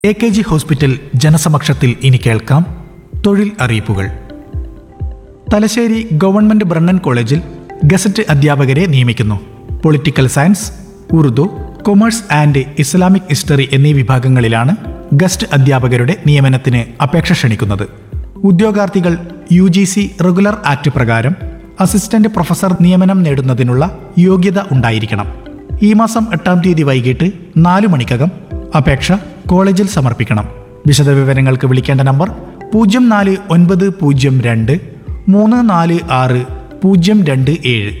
A K G hospital ജനസമക്ഷത്തിൽ ഇനി കേൾക്കാം തൊഴിൽ അറിയിപ്പുകൾ തലശ്ശേരി ഗവൺമെന്റ് ബ്രണ്ണൻ കോളേജിൽ ഗസറ്റ് അധ്യാപകരെ നിയമിക്കുന്നു political science Urdu commerce and Islamic history എന്നീ വിഭാഗങ്ങളിലാണ് ഗസ്റ്റ് അധ്യാപകരുടെ നിയമനത്തിന് അപേക്ഷ ക്ഷണിക്കുന്നത് ഉദ്യോഗാർത്ഥികൾ U G C regular act പ്രകാരം അസിസ്റ്റന്റ് പ്രൊഫസർ നിയമനം നേടുന്നതിനുള്ള യോഗ്യത ഉണ്ടായിരിക്കണം ഈ മാസം എട്ടാം തീയതി വൈകിട്ട് നാല് മണിക്കകം അപേക്ഷ കോളേജിൽ സമർപ്പിക്കണം വിശദവിവരങ്ങൾക്ക് വിളിക്കേണ്ട നമ്പർ പൂജ്യം നാല് ഒൻപത് പൂജ്യം രണ്ട് മൂന്ന് നാല് ആറ് പൂജ്യം രണ്ട് ഏഴ്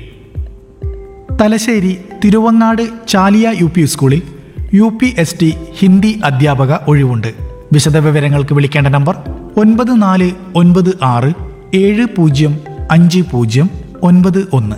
തലശ്ശേരി തിരുവങ്ങാട് ചാലിയ യു പി സ്കൂളിൽ U P S T Hindi അധ്യാപക ഒഴിവുണ്ട് വിശദവിവരങ്ങൾക്ക് വിളിക്കേണ്ട നമ്പർ ഒൻപത് നാല് ഒൻപത് ആറ് ഏഴ് പൂജ്യം അഞ്ച് പൂജ്യം ഒൻപത് ഒന്ന്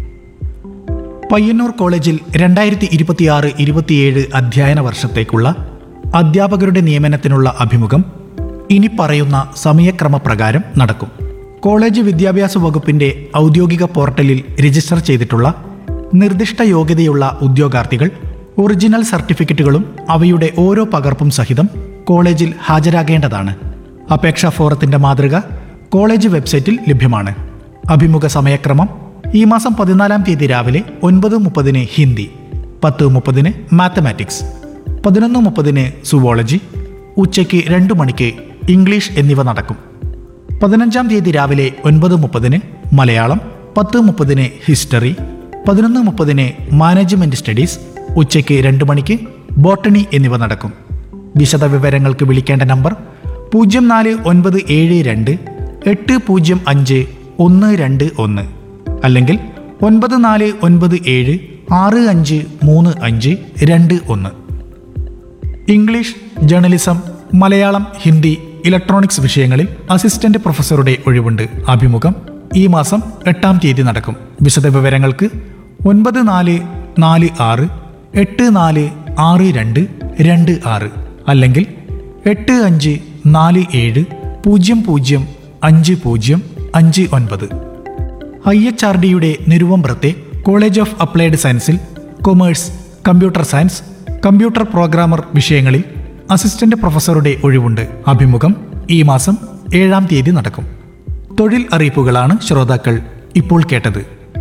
പയ്യന്നൂർ കോളേജിൽ രണ്ടായിരത്തി ഇരുപത്തിയാറ് ഇരുപത്തിയേഴ് അധ്യയന വർഷത്തേക്കുള്ള അധ്യാപകരുടെ നിയമനത്തിനുള്ള അഭിമുഖം ഇനി പറയുന്ന സമയക്രമപ്രകാരം നടക്കും കോളേജ് വിദ്യാഭ്യാസ വകുപ്പിന്റെ ഔദ്യോഗിക പോർട്ടലിൽ രജിസ്റ്റർ ചെയ്തിട്ടുള്ള നിർദ്ദിഷ്ട യോഗ്യതയുള്ള ഉദ്യോഗാർത്ഥികൾ ഒറിജിനൽ സർട്ടിഫിക്കറ്റുകളും അവയുടെ ഓരോ പകർപ്പും സഹിതം കോളേജിൽ ഹാജരാകേണ്ടതാണ് അപേക്ഷാ ഫോറത്തിന്റെ മാതൃക കോളേജ് വെബ്സൈറ്റിൽ ലഭ്യമാണ് അഭിമുഖ സമയക്രമം ഈ മാസം പതിനാലാം തീയതി രാവിലെ ഒൻപത് മുപ്പതിന് ഹിന്ദി പത്ത് മുപ്പതിന് മാത്തമാറ്റിക്സ് പതിനൊന്ന് മുപ്പതിന് സുവോളജി ഉച്ചയ്ക്ക് രണ്ട് മണിക്ക് ഇംഗ്ലീഷ് എന്നിവ നടക്കും പതിനഞ്ചാം തീയതി രാവിലെ ഒൻപത് മുപ്പതിന് മലയാളം പത്ത് മുപ്പതിന് ഹിസ്റ്ററി പതിനൊന്ന് മുപ്പതിന് മാനേജ്മെന്റ് സ്റ്റഡീസ് ഉച്ചയ്ക്ക് രണ്ട് മണിക്ക് ബോട്ടണി എന്നിവ നടക്കും വിശദവിവരങ്ങൾക്ക് വിളിക്കേണ്ട നമ്പർ പൂജ്യം നാല് ഒൻപത് ഏഴ് രണ്ട് എട്ട് പൂജ്യം അഞ്ച് ഒന്ന് രണ്ട് ഒന്ന് അല്ലെങ്കിൽ ഒൻപത് നാല് ഒൻപത് ഏഴ് ആറ് അഞ്ച് മൂന്ന് അഞ്ച് രണ്ട് ഒന്ന് English journalism Malayalam Hindi electronics വിഷയങ്ങളിൽ അസിസ്റ്റന്റ് പ്രൊഫസറുടെ ഒഴിവുണ്ട് അഭിമുഖം ഈ മാസം എട്ടാം തീയതി നടക്കും വിശദവിവരങ്ങൾക്ക് ഒൻപത് നാല് നാല് ആറ് എട്ട് നാല് ആറ് രണ്ട് രണ്ട് ആറ് അല്ലെങ്കിൽ എട്ട് അഞ്ച് നാല് ഏഴ് പൂജ്യം പൂജ്യം അഞ്ച് പൂജ്യം അഞ്ച് ഒൻപത് ഐ എച്ച് ആർ ഡിയുടെ നിരുവമ്പ്രത്തെ കോളേജ് ഓഫ് അപ്ലൈഡ് സയൻസിൽ commerce computer science computer programmer വിഷയങ്ങളിൽ അസിസ്റ്റന്റ് പ്രൊഫസറുടെ ഒഴിവുണ്ട് അഭിമുഖം ഈ മാസം ഏഴാം തീയതി നടക്കും തൊഴിൽ അറിയിപ്പുകളാണ് ശ്രോതാക്കൾ ഇപ്പോൾ കേട്ടത്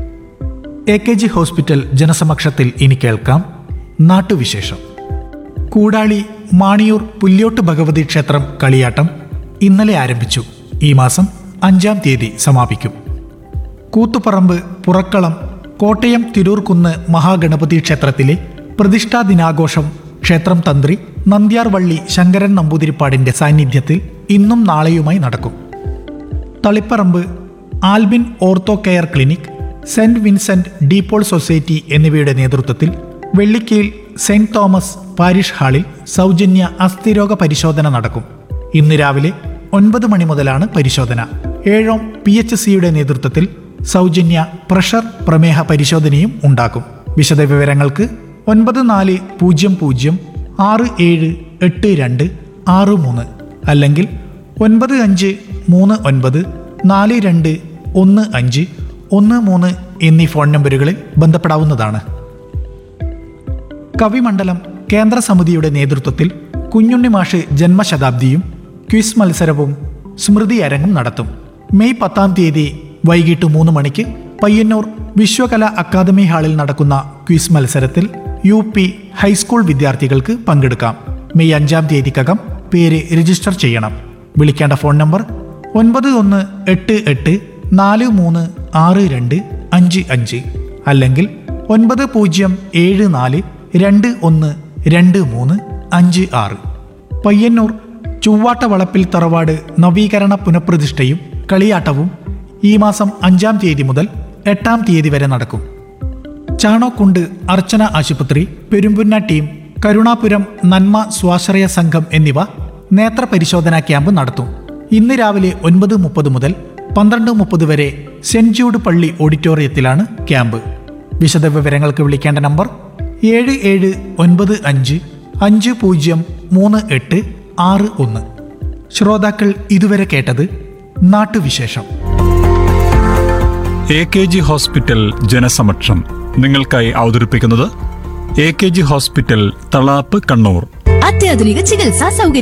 എ കെ ജി ഹോസ്പിറ്റൽ ജനസമക്ഷത്തിൽ ഇനി കേൾക്കാം നാട്ടുവിശേഷം കൂടാളി മാണിയൂർ പുല്യോട്ട് ഭഗവതി ക്ഷേത്രം കളിയാട്ടം ഇന്നലെ ആരംഭിച്ചു ഈ മാസം അഞ്ചാം തീയതി സമാപിക്കും കൂത്തുപറമ്പ് പുറക്കളം കോട്ടയം തിരൂർക്കുന്ന് മഹാഗണപതി ക്ഷേത്രത്തിലെ പ്രതിഷ്ഠാ ദിനാഘോഷം ക്ഷേത്രം തന്ത്രി നന്ദ്യാർ വള്ളി ശങ്കരൻ നമ്പൂതിരിപ്പാടിന്റെ സാന്നിധ്യത്തിൽ ഇന്നും നാളെയുമായി നടക്കും Taliparamba Albin ortho care clinic saint Vincent de Paul society എന്നിവയുടെ നേതൃത്വത്തിൽ വെള്ളിക്കീൽ സെന്റ് തോമസ് പാരിഷ് ഹാളിൽ സൗജന്യ അസ്ഥിരോഗ പരിശോധന നടക്കും ഇന്ന് രാവിലെ ഒൻപത് മണി മുതലാണ് പരിശോധന ഏഴോം പി എച്ച് സിയുടെ നേതൃത്വത്തിൽ സൗജന്യ പ്രഷർ പ്രമേഹ പരിശോധനയും ഉണ്ടാക്കും വിശദവിവരങ്ങൾക്ക് ഒൻപത് നാല് പൂജ്യം പൂജ്യം ആറ് ഏഴ് എട്ട് രണ്ട് ആറ് മൂന്ന് അല്ലെങ്കിൽ ഒൻപത് അഞ്ച് മൂന്ന് ഒൻപത് നാല് രണ്ട് ഒന്ന് അഞ്ച് ഒന്ന് മൂന്ന് എന്നീ ഫോൺ നമ്പറുകളിൽ ബന്ധപ്പെടാവുന്നതാണ് കവിമണ്ഡലം കേന്ദ്ര സമിതിയുടെ നേതൃത്വത്തിൽ കുഞ്ഞുണ്ണി മാഷ് ജന്മശതാബ്ദിയും ക്വിസ് മത്സരവും സ്മൃതി അരങ്ങും നടത്തും മെയ് പത്താം തീയതി വൈകിട്ട് മൂന്ന് മണിക്ക് പയ്യന്നൂർ വിശ്വകല അക്കാദമി ഹാളിൽ നടക്കുന്ന ക്വിസ് മത്സരത്തിൽ യു പി ഹൈസ്കൂൾ വിദ്യാർത്ഥികൾക്ക് പങ്കെടുക്കാം മെയ് അഞ്ചാം തീയതിക്കകം പേര് രജിസ്റ്റർ ചെയ്യണം വിളിക്കേണ്ട ഫോൺ നമ്പർ ഒൻപത് ഒന്ന് എട്ട് എട്ട് നാല് മൂന്ന് ആറ് രണ്ട് അഞ്ച് അഞ്ച് അല്ലെങ്കിൽ ഒൻപത് പൂജ്യം ഏഴ് നാല് രണ്ട് ഒന്ന് രണ്ട് മൂന്ന് അഞ്ച് ആറ് പയ്യന്നൂർ ചൊവ്വാട്ടവളപ്പിൽ തറവാട് നവീകരണ പുനഃപ്രതിഷ്ഠയും കളിയാട്ടവും ഈ മാസം അഞ്ചാം തീയതി മുതൽ എട്ടാം തീയതി വരെ നടക്കും ചാണോക്കുണ്ട് അർച്ചന ആശുപത്രി പെരുമ്പുന്ന ടീം കരുണാപുരം നന്മ സ്വാശ്രയ സംഘം എന്നിവ നേത്ര പരിശോധനാ ക്യാമ്പ് നടത്തും ഇന്ന് രാവിലെ ഒൻപത് മുപ്പത് മുതൽ പന്ത്രണ്ട് മുപ്പത് വരെ സെന്റ് ജൂഡ് പള്ളി ഓഡിറ്റോറിയത്തിലാണ് ക്യാമ്പ് വിശദവിവരങ്ങൾക്ക് വിളിക്കേണ്ട നമ്പർ ഏഴ് ഏഴ് ഒൻപത് അഞ്ച് അഞ്ച് പൂജ്യം മൂന്ന് എട്ട് ആറ് ഒന്ന് ശ്രോതാക്കൾ ഇതുവരെ കേട്ടത് നാട്ടുവിശേഷം എ കെ ജി ഹോസ്പിറ്റൽ ജനസമക്ഷം നിങ്ങൾക്കായി അവതരിപ്പിക്കുന്നത് A K G hospital Thalap Kannur അത്യാധുനിക ചികിത്സാ സൗകര്യം